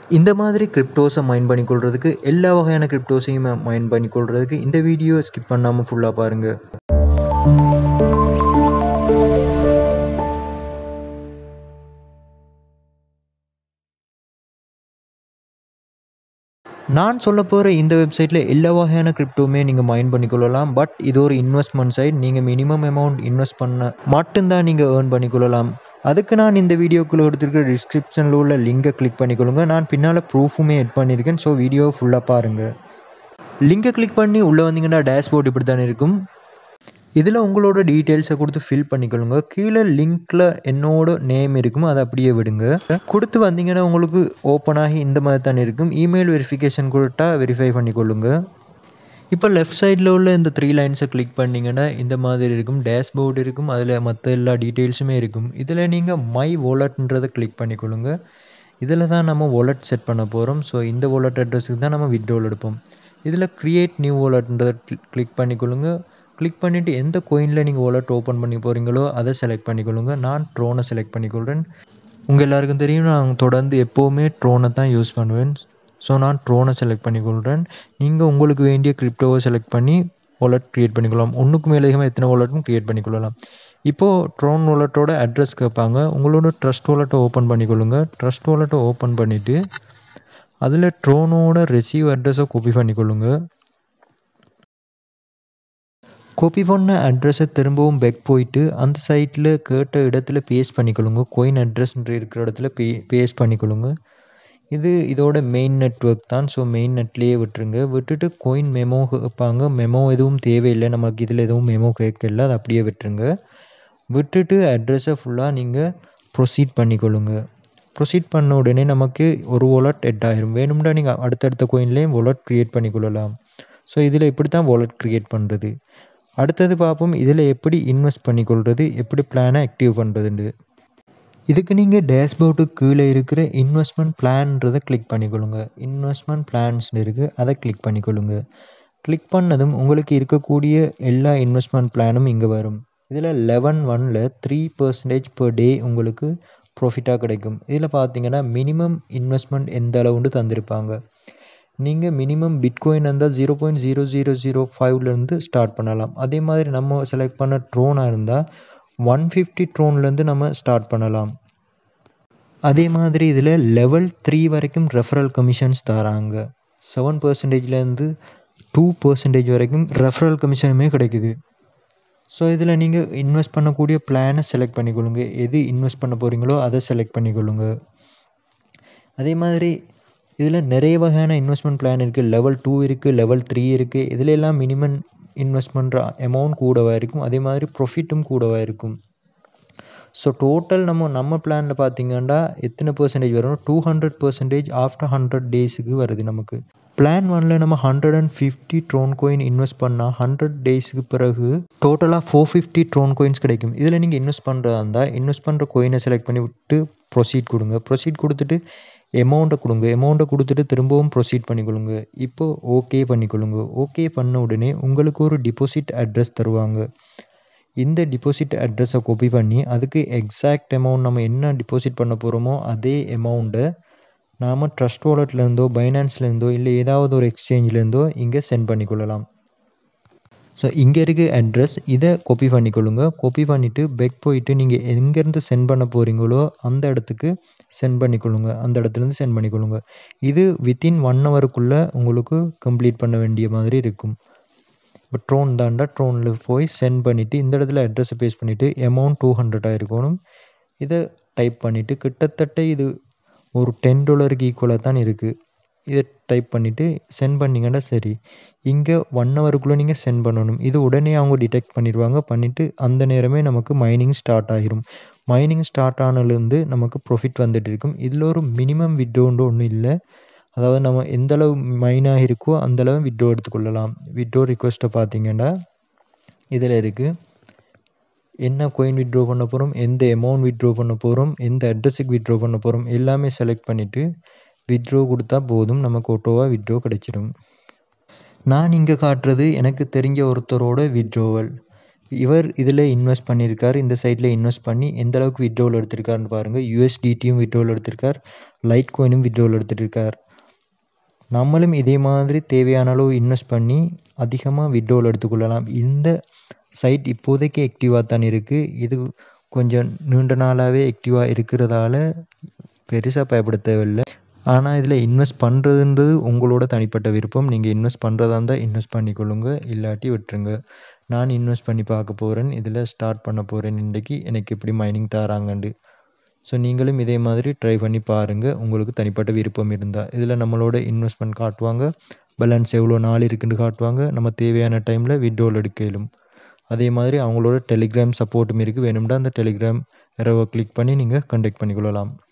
இந்த மாதிரி கிரிப்டோஸை மைண்ட் பண்ணிக்கொள்கிறதுக்கு எல்லா வகையான கிரிப்டோஸையும் மைண்ட் பண்ணிக்கொள்கிறதுக்கு இந்த வீடியோ ஸ்கிப் பண்ணாமல் ஃபுல்லாக பாருங்கள் நான் சொல்ல போகிற இந்த வெப்சைட்டில் எல்லா வகையான கிரிப்டோவுமே நீங்கள் மைண்ட் பண்ணிக்கொள்ளலாம் பட் இது ஒரு இன்வெஸ்ட்மெண்ட் சைட் நீங்கள் மினிமம் அமௌண்ட் இன்வெஸ்ட் பண்ண மட்டும்தான் நீங்கள் ஏர்ன் பண்ணிக்கொள்ளலாம் அதுக்கு நான் இந்த வீடியோக்குள்ளே கொடுத்துருக்க டிஸ்கிரிப்ஷனில் உள்ள லிங்கை கிளிக் பண்ணிக்கொள்ளுங்க நான் பின்னால் ப்ரூஃபுமே எட் பண்ணியிருக்கேன் ஸோ வீடியோ ஃபுல்லாக பாருங்கள் லிங்கை கிளிக் பண்ணி உள்ளே வந்தீங்கன்னா டேஷ்போர்ட் இப்படி தான் இருக்கும் இதில் உங்களோட டீட்டெயில்ஸை கொடுத்து ஃபில் பண்ணிக்கொள்ளுங்க கீழே லிங்க்கில் என்னோட நேம் இருக்கும் அதை அப்படியே விடுங்க கொடுத்து வந்தீங்கன்னா உங்களுக்கு ஓப்பன் ஆகி இந்த மாதிரி தான் இருக்கும் இமெயில் வெரிஃபிகேஷன் கொடுத்தா வெரிஃபை பண்ணிக்கொள்ளுங்க இப்போ லெஃப்ட் சைடில் உள்ள இந்த த்ரீ லைன்ஸை கிளிக் பண்ணிங்கன்னா இந்த மாதிரி இருக்கும் டேஷ்போர்டு இருக்கும் அதில் மற்ற எல்லா டீட்டெயில்ஸுமே இருக்கும் இதில் நீங்கள் மை வாலெட்ன்றதை கிளிக் பண்ணிக்கொள்ளுங்க இதில் தான் நம்ம வாலெட் செட் பண்ண போகிறோம் ஸோ இந்த வாலெட் அட்ரஸுக்கு தான் நம்ம விட்ரோல் எடுப்போம் இதில் க்ரியேட் நியூ வாலெட்ன்றதை கிளிக் பண்ணிக்கொள்ளுங்க கிளிக் பண்ணிவிட்டு எந்த கோயினில் நீங்கள் வாலெட் ஓப்பன் பண்ணி போகிறீங்களோ அதை செலக்ட் பண்ணிக்கொள்ளுங்க நான் ட்ரோனை செலக்ட் பண்ணிக்கொள்கிறேன் உங்கள் எல்லாருக்கும் தெரியும் நான் தொடர்ந்து எப்போவுமே ட்ரோனை தான் யூஸ் பண்ணுவேன் ஸோ நான் ட்ரோனை செலக்ட் பண்ணிக்கொள்கிறேன் நீங்கள் உங்களுக்கு வேண்டிய கிரிப்டோவை செலக்ட் பண்ணி வாலெட் க்ரியேட் பண்ணிக்கொள்ளலாம் ஒன்றுக்கு மேலே அதிகமாக எத்தனை வாலெட்டும் க்ரியேட் பண்ணிக்கொள்ளலாம் இப்போது ட்ரோன் வாலெட்டோட அட்ரஸ் கேட்பாங்க உங்களோட ட்ரஸ்ட் வாலெட்டை ஓப்பன் பண்ணிக்கொள்ளுங்க ட்ரஸ்ட் வாலெட்டை ஓப்பன் பண்ணிவிட்டு அதில் ட்ரோனோட ரிசீவ் அட்ரஸை காப்பி பண்ணிக்கொள்ளுங்க காப்பி பண்ண அட்ரஸை திரும்பவும் பேக் போயிட்டு அந்த சைட்டில் கேட்ட இடத்துல பேஸ்ட் பண்ணிக்கொள்ளுங்க கோயின் அட்ரஸ்ன்ற இருக்கிற இடத்துல பே பேஸ்ட் பண்ணிக்கொள்ளுங்க இது இதோட மெயின் நெட்ஒர்க் தான் ஸோ மெயின் நெட்லேயே விட்டுருங்க விட்டுட்டு கோயின் மெமோ கேட்பாங்க மெமோ எதுவும் தேவையில்லை நமக்கு இதில் எதுவும் மெமோ கேட்கல அதை அப்படியே விட்டுருங்க விட்டுட்டு அட்ரஸை ஃபுல்லாக நீங்கள் ப்ரொசீட் பண்ணிக்கொள்ளுங்க ப்ரொசீட் பண்ண உடனே நமக்கு ஒரு வாலெட் எட் ஆயிரும் வேணும்னா நீங்கள் அடுத்தடுத்த கோயின்லேயும் வாலெட் க்ரியேட் பண்ணிக்கொள்ளலாம் ஸோ இதில் இப்படி தான் வாலெட் க்ரியேட் பண்ணுறது அடுத்தது பார்ப்போம் இதில் எப்படி இன்வெஸ்ட் பண்ணிக்கொள்வது எப்படி பிளானை ஆக்டிவ் பண்ணுறதுண்டு இதுக்கு நீங்கள் டேஷ்போர்டுக்கு கீழே இருக்கிற இன்வெஸ்ட்மெண்ட் பிளான்றதை கிளிக் பண்ணிக்கொள்ளுங்க இன்வெஸ்ட்மெண்ட் பிளான்ஸ்னு இருக்குது அதை கிளிக் பண்ணிக்கொள்ளுங்க கிளிக் பண்ணதும் உங்களுக்கு இருக்கக்கூடிய எல்லா இன்வெஸ்ட்மெண்ட் பிளானும் இங்கே வரும் இதில் லெவன் ஒனில் த்ரீ பர்சன்டேஜ் பர் டே உங்களுக்கு ப்ராஃபிட்டாக கிடைக்கும் இதில் பார்த்தீங்கன்னா மினிமம் இன்வெஸ்ட்மெண்ட் எந்த அளவுண்டு தந்திருப்பாங்க நீங்கள் மினிமம் பிட்கோயின் இருந்தால் zero point zero zero zero ஃபைவ்லேருந்து ஸ்டார்ட் பண்ணலாம் அதே மாதிரி நம்ம செலக்ட் பண்ண ட்ரோனாக இருந்தால் ஒன் ஃபிஃப்டி ட்ரோன்லேருந்து நம்ம ஸ்டார்ட் பண்ணலாம் அதே மாதிரி இதில் லெவல் த்ரீ வரைக்கும் ரெஃபரல் கமிஷன்ஸ் தராங்க செவன் பர்சன்டேஜ்லேருந்து டூ பர்சன்டேஜ் வரைக்கும் ரெஃபரல் கமிஷனுமே கிடைக்குது ஸோ இதில் நீங்கள் இன்வெஸ்ட் பண்ணக்கூடிய பிளானை செலக்ட் பண்ணிக்கொள்ளுங்க எது இன்வெஸ்ட் பண்ண போகிறீங்களோ அதை செலக்ட் பண்ணிக்கொள்ளுங்க அதே மாதிரி இதில் நிறைய வகையான இன்வெஸ்ட்மெண்ட் பிளான் இருக்குது லெவல் டூ இருக்குது லெவல் த்ரீ இருக்குது இதில் எல்லாம் மினிமம் இன்வெஸ்ட் பண்ணுற அமௌண்ட் கூடவாக இருக்கும் அதே மாதிரி ப்ரொஃபிட்டும் கூடவாக இருக்கும் ஸோ டோட்டல் நம்ம நம்ம பிளானில் பார்த்தீங்கன்னா எத்தனை பர்சன்டேஜ் வரும் two hundred percentage after hundred டேஸுக்கு வருது நமக்கு பிளான் ஒனில் நம்ம hundred and fifty Tron coin invest பண்ணால் ஹண்ட்ரட் டேஸுக்கு பிறகு டோட்டலாக ஃபோர் ஃபிஃப்டி ட்ரோன் கோயின்ஸ் கிடைக்கும் இதில் நீங்கள் இன்வெஸ்ட் பண்ணுறதா இருந்தால் இன்வெஸ்ட் பண்ணுற கோயினை செலக்ட் பண்ணி விட்டு ப்ரொசீட் கொடுங்க ப்ரொசீட் கொடுத்துட்டு எமௌண்ட்டை கொடுங்க எமௌண்ட்டை கொடுத்துட்டு திரும்பவும் ப்ரொசீட் பண்ணிக்கொள்ளுங்க இப்போது ஓகே பண்ணிக்கொள்ளுங்க ஓகே பண்ண உடனே உங்களுக்கு ஒரு டிபாசிட் அட்ரஸ் தருவாங்க இந்த டிபாசிட் அட்ரஸை காப்பி பண்ணி அதுக்கு எக்ஸாக்ட் அமௌண்ட் நம்ம என்ன டிபாசிட் பண்ண போகிறோமோ அதே அமௌண்ட்டை நாம் ட்ரஸ்ட் வாலெட்லேருந்தோ பைனான்ஸ்லேருந்தோ இல்லை ஏதாவது ஒரு எக்ஸ்சேஞ்சிலேருந்தோ இங்கே சென்ட் பண்ணிக்கொள்ளலாம் ஸோ இங்கே இருக்க அட்ரஸ் இதை காப்பி பண்ணிக்கொள்ளுங்க காப்பி பண்ணிவிட்டு பேக் போயிட்டு நீங்கள் எங்கேருந்து சென்ட் பண்ண போகிறீங்களோ அந்த இடத்துக்கு சென்ட் பண்ணிக்கொள்ளுங்க அந்த இடத்துலேருந்து சென்ட் பண்ணிக்கொள்ளுங்க இது வித்தின் ஒன் ஹவருக்குள்ளே உங்களுக்கு கம்ப்ளீட் பண்ண வேண்டிய மாதிரி இருக்கும் இப்போ ட்ரோன் தாண்டா ட்ரோனில் போய் சென்ட் பண்ணிவிட்டு இந்த இடத்துல அட்ரஸை பேஸ் பண்ணிவிட்டு அமௌண்ட் டூ ஹண்ட்ரடாக இருக்கணும் இதை டைப் பண்ணிவிட்டு கிட்டத்தட்ட இது ஒரு டென் டாலருக்கு ஈக்குவலாக தான் இருக்குது இதை டைப் பண்ணிவிட்டு சென்ட் பண்ணிங்கன்னா சரி இங்கே ஒன் ஹவருக்குள்ளே நீங்கள் சென்ட் பண்ணணும் இது உடனே அவங்க டிடெக்ட் பண்ணிடுவாங்க பண்ணிவிட்டு அந்த நேரமே நமக்கு மைனிங் ஸ்டார்ட் ஆகிரும் மைனிங் ஸ்டார்ட் ஆனதுலேருந்து நமக்கு ப்ராஃபிட் வந்துட்டு இருக்கும் இதில் ஒரு மினிமம் விட்ரோன்னு ஒன்றும் இல்லை அதாவது நம்ம எந்த அளவு மைனாக இருக்கோ அந்தளவு விட்ரோ எடுத்துக்கொள்ளலாம் விட்ரோ ரிக்வெஸ்ட்டை பார்த்தீங்கன்னா இதில் இருக்குது என்ன கோயின் விட்ரோ பண்ண போகிறோம் எந்த அமௌண்ட் விட்ரோ பண்ண போகிறோம் எந்த அட்ரஸுக்கு விட்ரோ பண்ண போகிறோம் எல்லாமே செலக்ட் பண்ணிவிட்டு விட்ரோ கொடுத்தா போதும் நமக்கு ஆட்டோவாக விட்ரோ கிடைச்சிடும் நான் இங்கே காட்டுறது எனக்கு தெரிஞ்ச ஒருத்தரோட விட்ரோவல் இவர் இதில் இன்வெஸ்ட் பண்ணியிருக்கார் இந்த சைட்டில் இன்வெஸ்ட் பண்ணி எந்த அளவுக்கு விட்ரோல் எடுத்திருக்காருன்னு பாருங்கள் யூஎஸ்டிடியும் விட்ரோல் எடுத்திருக்கார் லைட் கோயினும் விட்ரோல் எடுத்துகிட்டு நம்மளும் இதே மாதிரி தேவையான அளவு இன்வெஸ்ட் பண்ணி அதிகமாக விட்ரோல் எடுத்துக்கொள்ளலாம் இந்த சைட் இப்போதைக்கு ஆக்டிவாக தான் இருக்குது இது கொஞ்சம் நீண்ட நாளாகவே ஆக்டிவாக இருக்கிறதால பெருசாக பயப்பட தேவையில்லை ஆனால் இதில் இன்வெஸ்ட் பண்ணுறதுன்றது உங்களோட தனிப்பட்ட விருப்பம் நீங்கள் இன்வெஸ்ட் பண்ணுறதா இருந்தால் இன்வெஸ்ட் பண்ணிக்கொள்ளுங்க இல்லாட்டி விட்டுருங்க நான் இன்வெஸ்ட் பண்ணி பார்க்க போகிறேன் இதில் ஸ்டார்ட் பண்ண போகிறேன் இன்றைக்கி எனக்கு எப்படி மைனிங் தராங்கண்டு ஸோ நீங்களும் இதே மாதிரி ட்ரை பண்ணி பாருங்கள் உங்களுக்கு தனிப்பட்ட விருப்பம் இருந்தால் இதில் நம்மளோட இன்வெஸ்ட்மெண்ட் காட்டுவாங்க பேலன்ஸ் எவ்வளோ நாள் இருக்குன்னு காட்டுவாங்க நம்ம தேவையான டைமில் விட்ரோல் எடுக்க இயலும் அதே மாதிரி அவங்களோட டெலிகிராம் சப்போர்ட்டும் இருக்குது வேணும்னா அந்த டெலிகிராம் இரவை கிளிக் பண்ணி நீங்கள் கண்டெக்ட் பண்ணிக்கொள்ளலாம்